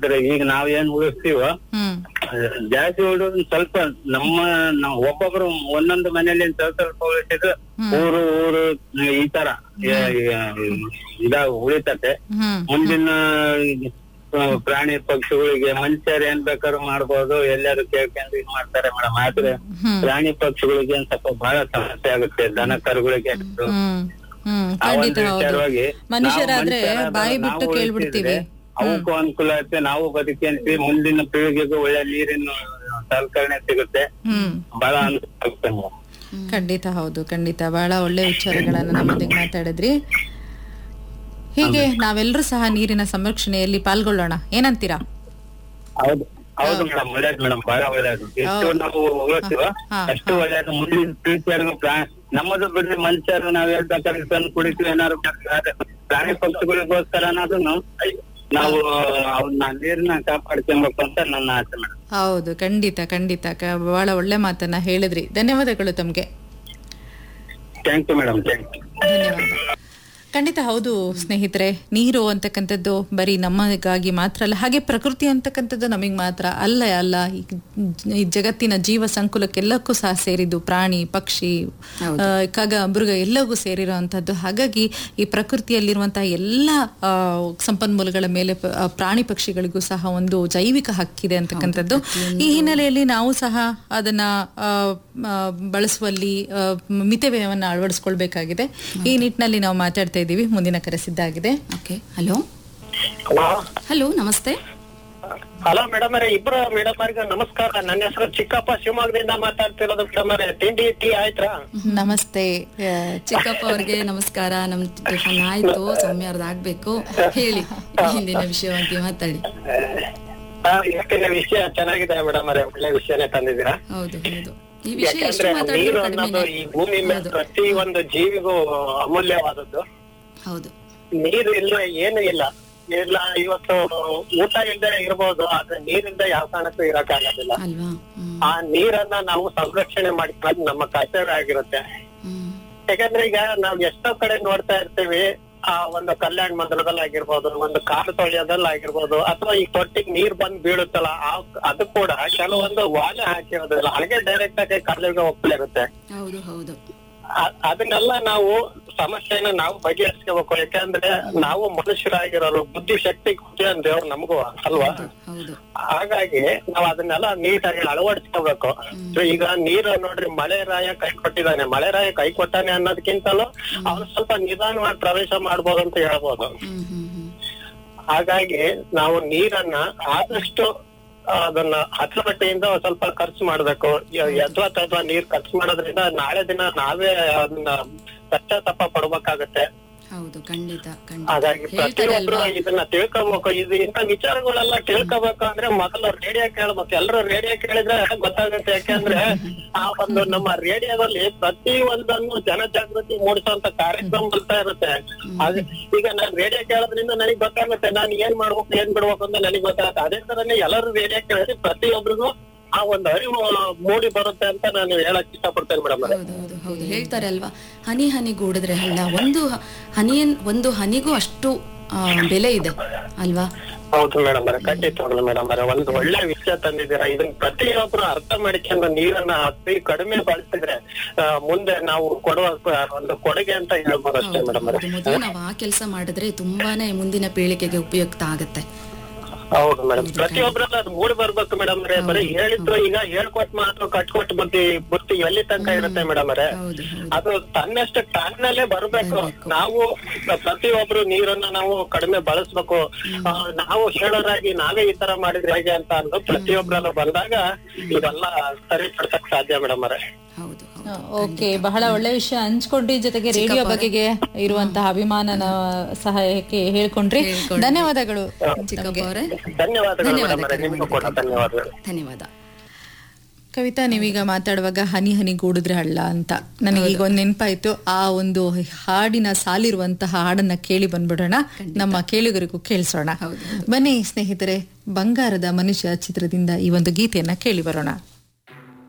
ಮಾಡ್ತಾರೆ ಈಗ ನಾವ್ ಏನ್ ಉಳಿಸ್ತೀವೋ ಹ್ಮ್ ಜಾಸ್ತಿ ಉಳಿಯೋದು ಸ್ವಲ್ಪ ನಮ್ಮ ನಾವು ಒಬ್ಬೊಬ್ರು ಒಂದೊಂದು ಮನೆಯಲ್ಲಿ ಸ್ವಲ್ಪ ಸ್ವಲ್ಪ ಉಳಿಸಿದ್ರೆ ಊರು ಊರು ಈ ತರ ಇದಾಗ ಉಳಿತತೆ ಹ್ಮ್ ಮುಂದಿನ ಆ, ಪ್ರಾಣಿ ಪಕ್ಷಿಗಳಿಗೆ ಮನುಷ್ಯರು ಏನ್ ಬೇಕಾದ್ರೂ ಮಾಡ್ಬೋದು ಎಲ್ಲರೂ ಕೇಳ್ಕೊಂಡು ಇದ್ ಮಾಡ್ತಾರೆ ಮೇಡಮ್ ಆದ್ರೆ ಹ್ಮ್. ಪ್ರಾಣಿ ಪಕ್ಷಿಗಳಿಗೆ ಒಂದ್ ಸ್ವಲ್ಪ ಬಹಳ ಸಮಸ್ಯೆ ಆಗುತ್ತೆ ದನ ಕರುಗಳಿಗೆ ಆಯ್ತು. ಹ್ಮ್ ಹ್ಮ್ ಆ ಖಂಡಿತ ಒಂದು ಹೌದು ವಿಚಾರವಾಗಿ ಮನುಷ್ಯರಾದ್ರೆ ನಾವು ಮನುಷ್ಯರಾದ ಬಾಯಿ ನಾವು ಬಿಟ್ಟು ಕೇಳ್ಬಿಡ್ತೀವಿ ಉಳಿಸಿದ್ರೆ ಅವಕ್ಕೂ ಅನುಕೂಲ ಆಗುತ್ತೆ ನಾವು ಬದುಕೇನ್ತೀವಿ ಮುಂದಿನ ಪೀಳಿಗೆಗೂ ಒಳ್ಳೆ ನೀರಿನ ಸಲಕರಣೆ ಸಿಗುತ್ತೆ ಹ್ಮ್ ಬಹಳ ಅನುಕೂಲ ಆಗುತ್ತೆ ಮೇಡಮ್ ಖಂಡಿತ ಹೌದು ಖಂಡಿತ ಬಹಳ ಒಳ್ಳೆ ವಿಚಾರಗಳನ್ನ ನಮ್ಮೊಂದಿಗೆ ಮಾತಾಡಿದ್ರಿ ಹೀಗೆ ನಾವೆಲ್ಲರೂ ಸಹ ನೀರಿನ ಸಂರಕ್ಷಣೆಯಲ್ಲಿ ಪಾಲ್ಗೊಳ್ಳೋಣ ಏನಂತೀರಾ ಹೌದು ಹೌದು ಮೇಡಮ್ ಒಳ್ಳೇದು ಮೇಡಮ್ ಬಹಳ ಒಳ್ಳೇದು ಎಷ್ಟು ನಾವು ಉಳಿಸ್ತೀವೋ ಹಾ, ಅಷ್ಟು ಒಳ್ಳೇದು ಮುಂದಿನ ಫ್ಯೂಚರ್ ನಮ್ಮದು ಬಿಡ್ರಿ ಮನುಷ್ಯರು ನಾವ್ ಹೇಳ್ಬೇಕಾದ್ರೆ ತಂದು ಕುಡಿತೀವಿ ಏನಾದ್ರು ಬೇಕಾದ್ರೆ ಪ್ರಾಣಿ ಪಕ್ಷಿಗಳಿಗೋಸ್ಕರ ಅನ್ನೋದನ್ನು ನಾವು ಅವನ್ನ ನೀರನ್ನ ಕಾಪಾಡ್ಕೊಬೇಕು ಅಂತ ನನ್ನ ಆಸೆ ಮೇಡಮ್ ಹೌದು ಖಂಡಿತ ಖಂಡಿತ ಕ- ಬಹಳ ಒಳ್ಳೆ ಮಾತನ್ನ ಹೇಳಿದ್ರಿ ಧನ್ಯವಾದಗಳು ತಮ್ಗೆ thank you madam thank you ಧನ್ಯವಾದ ಖಂಡಿತ ಹೌದು ಸ್ನೇಹಿತರೆ ನೀರು ಅಂತಕ್ಕಂಥದ್ದು ಬರೀ ನಮಗಾಗಿ ಮಾತ್ರ ಅಲ್ಲ ಹಾಗೆ ಪ್ರಕೃತಿ ಅಂತಕ್ಕಂಥದ್ದು ನಮಗೆ ಮಾತ್ರ ಅಲ್ಲ ಅಲ್ಲ ಈ ಜ- ಈ ಜಗತ್ತಿನ ಜೀವ ಸಂಕುಲಕ್ಕೆಲ್ಲಕ್ಕೂ ಸಹ ಸೇರಿದ್ದು ಪ್ರಾಣಿ ಪಕ್ಷಿ ಆ, ಖಗ ಮೃಗ ಎಲ್ಲವೂ ಸೇರಿರುವಂತಹದ್ದು ಹಾಗಾಗಿ ಈ ಪ್ರಕೃತಿಯಲ್ಲಿರುವಂತಹ ಎಲ್ಲ ಆ, ಸಂಪನ್ಮೂಲಗಳ ಮೇಲೆ ಪ- ಆ, ಪ್ರಾಣಿ ಪಕ್ಷಿಗಳಿಗೂ ಸಹ ಒಂದು ಜೈವಿಕ ಹಕ್ಕಿದೆ ಅಂತಕ್ಕಂಥದ್ದು ಈ ಹಿನ್ನೆಲೆಯಲ್ಲಿ ನಾವು ಸಹ ಅದನ್ನ ಆ, ಆ, ಬಳಸುವಲ್ಲಿ ಆ, ಮಿತವ್ಯಯವನ್ನು ಅಳವಡಿಸ್ಕೊಳ್ಬೇಕಾಗಿದೆ ಈ ನಿಟ್ಟಿನಲ್ಲಿ ನಾವು ಮಾತಾಡ್ತಾ ಇದ್ದೀವಿ ಮುಂದಿನ ಕರೆ ಸಿದ್ಧಾಗಿದೆ ಓಕೆ ಹಲೋ ಹಲೋ ನಮಸ್ತೆ ಹಲೋ ಮೇಡಮ್ ಅವರೇ ಇಬ್ರು ಮೇಡಮ್ ಅವ್ರಿಗೆ ನಮಸ್ಕಾರ ನನ್ನ ಹೆಸರು ಚಿಕ್ಕಪ್ಪ ಶಿವಮೊಗ್ಗದಿಂದ ಮಾತಾಡ್ತಿರೋದು ಮೇಡಮ್ ಅವರೇ ತಿಂಡಿ ಟೀ ಆಯ್ತಾ ನಮಸ್ತೆ ಆ, ಚಿಕ್ಕಪ್ಪ ಅವ್ರಿಗೆ ನಮಸ್ಕಾರ ನಮ್ ಟಿಫನ್ ಆಯ್ತು ಸೌಮ್ಯರ್ದು ಆಗ್ಬೇಕು ಹೇಳಿ ಹಿಂದಿನ ವಿಷಯವಾಗಿ ಮಾತಾಡಿ ಆ, ಇವತ್ತಿನ ವಿಷಯ ಚೆನ್ನಾಗಿದೆ ಮೇಡಮ್ ಅವರೇ ಒಳ್ಳೆ ವಿಷಯನೇ ತಂದಿದ್ದೀರಾ ಹೌದು ಹೌದು ಈ ವಿಷಯ ಎಷ್ಟು ಯಾಕಂದ್ರೆ ಮಾತಾಡಿದ್ರು ನೀರು ಅನ್ನೋದು ಕಡಿಮೆನೆ ಈ ಭೂಮಿ ಮೇಲೆ ಪ್ರತಿ ಒಂದು ಜೀವಿಗೂ ಅಮೂಲ್ಯವಾದದ್ದು ಹೌದು ನೀರು ಇಲ್ಲ ಏನು ಇಲ್ಲ ಇಲ್ಲ ಇವತ್ತು ಊಟ ಇಲ್ಲದೆ ಇರ್ಬೋದು ಆದ್ರೆ ನೀರಿಂದ ಯಾವ ಕಾರಣಕ್ಕೂ ಇರಕ್ಕಾಗೋದಿಲ್ಲ ಅಲ್ವಾ ಹ್ಮ್ ಆ ನೀರನ್ನ ನಾವು ಸಂರಕ್ಷಣೆ ಮಾಡಿಕೊಳ್ಳೋದು ನಮ್ಮ ಕರ್ತವ್ಯ ಆಗಿರುತ್ತೆ ಹ್ಮ್ ಯಾಕಂದ್ರೆ ಈಗ ನಾವ್ ಎಷ್ಟೋ ಕಡೆ ನೋಡ್ತಾ ಇರ್ತೀವಿ ಆ ಒಂದು ಕಲ್ಯಾಣ ಮಂದಿರದಲ್ಲಿ ಆಗಿರ್ಬೋದು ಒಂದು ಕಾಲು ತೊಳೆಯೋದಲ್ಲಿ ಆಗಿರ್ಬೋದು ಅಥವಾ ಈ ತೊಟ್ಟಿಗೆ ನೀರ್ ಬಂದ್ ಬೀಳುತ್ತಲ್ಲ ಆ ಅದು ಕೂಡ ಕೆಲವೊಂದು ವಾಲೆ ಹಾಕಿರೋದಿಲ್ಲ ಹಾಗೆ ಡೈರೆಕ್ಟ್ ಆಗಿ ಕಾಲಿಗೆ ಹೋಗ್ತಿರುತ್ತೆ ಹೌದು ಹೌದು ಅ- ಅದನ್ನೆಲ್ಲ ನಾವು ಸಮಸ್ಯೆನ ನಾವು ಬಗೆಹರಿಸ್ಕೋಬೇಕು ಯಾಕಂದ್ರೆ ನಾವು ಮನುಷ್ಯರಾಗಿರೋರು ಬುದ್ಧಿ ಶಕ್ತಿ ಕೊಟ್ಟಿದ್ದಾನೆ ದೇವ್ರು ನಮಗೂ ಅಲ್ವಾ ಹೌದು ಹಾಗಾಗಿ ನಾವ್ ಅದನ್ನೆಲ್ಲ ನೀಟಾಗಿ ಅಳವಡಿಸ್ಕೋಬೇಕು So ಈಗ ನೀರು ನೋಡ್ರಿ ಮಳೆ ರಾಯ ಕೈ ಕೊಟ್ಟಿದ್ದಾನೆ ಮಳೆ ರಾಯ ಕೈ ಕೊಟ್ಟಾನೆ ಅನ್ನೋದಕ್ಕಿಂತಲೂ ಅವ್ನು ಸ್ವಲ್ಪ ನಿಧಾನವಾಗಿ ಪ್ರವೇಶ ಮಾಡ್ಬೋದು ಅಂತ ಹೇಳ್ಬೋದು ಹ್ಮ್ ಹ್ಮ್ ಹ್ಮ್ ಹಾಗಾಗಿ ನಾವು ನೀರನ್ನ ಆದಷ್ಟು ಆ, ಅದನ್ನ ಹತಬಟ್ಟೆಯಿಂದ ಒಂದ್ ಸ್ವಲ್ಪ ಖರ್ಚು ಮಾಡ್ಬೇಕು ಯ- ಯದ್ವಾ ತದ್ವಾ ನೀರ್ ಖರ್ಚು ಮಾಡೋದ್ರಿಂದ ನಾಳೆ ದಿನ ನಾವೇ ಅದನ್ನ ಪಶ್ಚಾತ್ತಾಪ ಪಡ್ಬೇಕಾಗತ್ತೆ ಹೌದು ಖಂಡಿತ ಖಂಡಿತ ಹಾಗಾಗಿ ಹೇಳ್ತಾರೆ ಪ್ರತಿಯೊಬ್ರು ಅಲ್ವಾ ಇದನ್ನ ತಿಳ್ಕೊಬೇಕು ಇದು ಇಂಥ ವಿಚಾರಗಳೆಲ್ಲ ತಿಳ್ಕೊಬೇಕು ಅಂದ್ರೆ ಮೊದಲು ರೇಡಿಯೋ ಕೇಳ್ಬೇಕು ಎಲ್ಲರೂ ರೇಡಿಯೋ ಕೇಳಿದ್ರೆ ಗೊತ್ತಾಗುತ್ತೆ ಯಾಕಂದ್ರೆ ಆ ಒಂದು ನಮ್ಮ ರೇಡಿಯೋದಲ್ಲಿ ಪ್ರತಿ ಒಂದನ್ನು ಜನಜಾಗೃತಿ ಮೂಡಿಸುವಂತ ಕಾರ್ಯಕ್ರಮ ಬರ್ತಾ ಇರುತ್ತೆ ಹಾಗೆ ಈಗ ನಾನ್ ರೇಡಿಯೋ ಕೇಳೋದ್ರಿಂದ ನನಗೆ ಗೊತ್ತಾಗುತ್ತೆ ನಾನು ಏನ್ ಮಾಡ್ಬೇಕು ಏನ್ ಬಿಡ್ಬೇಕು ಅಂತ ನನಗೆ ಗೊತ್ತಾಗುತ್ತೆ ಅದೇ ತರನೇ ಎಲ್ಲರೂ ರೇಡಿಯೋ ಕೇಳಿದ್ರೆ ಪ್ರತಿಯೊಬ್ಬರಿಗೂ ಆ ಒಂದು ಅರಿವು ಮೂಡಿ ಬರುತ್ತೆ ಅಂತ ನಾನು ಹೇಳಕ್ ಇಷ್ಟಪಡ್ತೇನೆ ಮೇಡಮ್ ಹೌದು ಹೌದು ಹೌದು ಹೇಳ್ತಾರೆ ಅಲ್ವಾ ಹನಿ ಹನಿಗೂಡಿದ್ರೆ ಹಳ್ಳ ಒಂದು ಹನಿಯನ್ ಒಂದು ಹನಿಗೂ ಅಷ್ಟು ಆ, ಬೆಲೆ ಇದೆ ಅಲ್ವಾ ಹೌದು ಮೇಡಮ್ ಅವರೇ ಖಂಡಿತವಾಗ್ಲು ಮೇಡಮ್ ಅವರೇ ಒಂದು ಒಳ್ಳೆ ವಿಷಯ ತಂದಿದ್ದೀರಾ ಇದನ್ನ ಪ್ರತಿಯೊಬ್ರು ಅರ್ಥ ಮಾಡಿಕೊಂಡು ನೀರನ್ನ ಅತಿ ಕಡಿಮೆ ಬಳಸಿದ್ರೆ ಆ, ಮುಂದೆ ನಾವು ಕೊಡುವ ಪ- ಒಂದು ಕೊಡುಗೆ ಅಂತ ಹೇಳ್ಬೋದು ಅಷ್ಟೇ ಮೇಡಮ್ ಅವರೇ ಹೌದು ಮೊದಲು ನಾವು ಆ ಕೆಲಸ ಮಾಡಿದ್ರೆ ತುಂಬಾನೇ ಮುಂದಿನ ಪೀಳಿಗೆಗೆ ಉಪಯುಕ್ತ ಆಗುತ್ತೆ ಹೌದು ಮೇಡಮ್ ಪ್ರತಿಯೊಬ್ಬರಲ್ಲ ಅದು ಮೂಡಿ ಬರ್ಬೇಕು ಮೇಡಮ್ ಅವರೇ ಬರೀ ಹೇಳಿದ್ದು ಈಗ ಹೇಳ್ಕೊಟ್ ಮಾತ್ರ ಕಟ್ಕೊಟ್ ಬುದ್ಧಿ ಬುದ್ಧಿ ಎಲ್ಲಿ ತನಕ ಇರುತ್ತೆ ಮೇಡಮ್ ಅವರೇ ಹೌದು ಹೌದು ಅದು ತನ್ನಷ್ಟು ತಾನಲ್ಲೇ ಬರ್ಬೇಕು ನಾವು ಪ್ರತಿಯೊಬ್ರು ನೀರನ್ನ ನಾವು ಕಡಿಮೆ ಬಳಸ್ಬೇಕು ಆ, ನಾವು ಹೇಳೋರಾಗಿ ನಾವೇ ಈ ತರ ಮಾಡಿದ್ರೆ ಹೇಗೆ ಅಂತ ಅಂದು ಪ್ರತಿಯೊಬ್ಬರಲ್ಲ ಬಂದಾಗ ಇದೆಲ್ಲ ಸರಿಪಡ್ಸಕ್ ಸಾಧ್ಯ ಮೇಡಮ್ ಅವರೇ ಹೌದು ಆ, ಹೌದು ಓಕೆ ಬಹಳ ಒಳ್ಳೆ ವಿಷಯ ಹಂಚ್ಕೊಂಡ್ರಿ ಜೊತೆಗೆ ರೇಡಿಯೋ ಬಗೆಗೆ ಇರುವಂತಹ ಅಭಿಮಾನನ ಸಹಾಯಕ್ಕೆ ಹೇಳ್ಕೊಂಡ್ರಿ ಧನ್ಯವಾದಗಳು ಚಿಕ್ಕಪ್ಪ ಅವರೇ ಧನ್ಯವಾದಗಳು ಮೇಡಮ್ ಅವರೇ ನಿಮ್ಗೂ ಕೂಡ ಧನ್ಯವಾದಗಳು ಧನ್ಯವಾದ ಕವಿತಾ ನೀವೀಗ ಮಾತಾಡುವಾಗ ಹನಿ ಹನಿ ಗೂಡಿದ್ರೆ ಹಳ್ಳ ಅಂತ ನನಗೆ ಈಗ ಒಂದು ನೆನಪಾಯ್ತು ಆ ಒಂದು ಹಾಡಿನ ಸಾಲಿರುವಂತಹ ಹಾಡನ್ನ ಕೇಳಿ ಬಂದ್ಬಿಡೋಣ ನಮ್ಮ ಕೇಳುಗರಿಗೂ ಕೇಳಿಸೋಣ ಬನ್ನಿ ಸ್ನೇಹಿತರೆ ಬಂಗಾರದ ಮನುಷ್ಯ ಚಿತ್ರದಿಂದ ಈ ಒಂದು ಗೀತೆಯನ್ನ ಕೇಳಿ ಬರೋಣ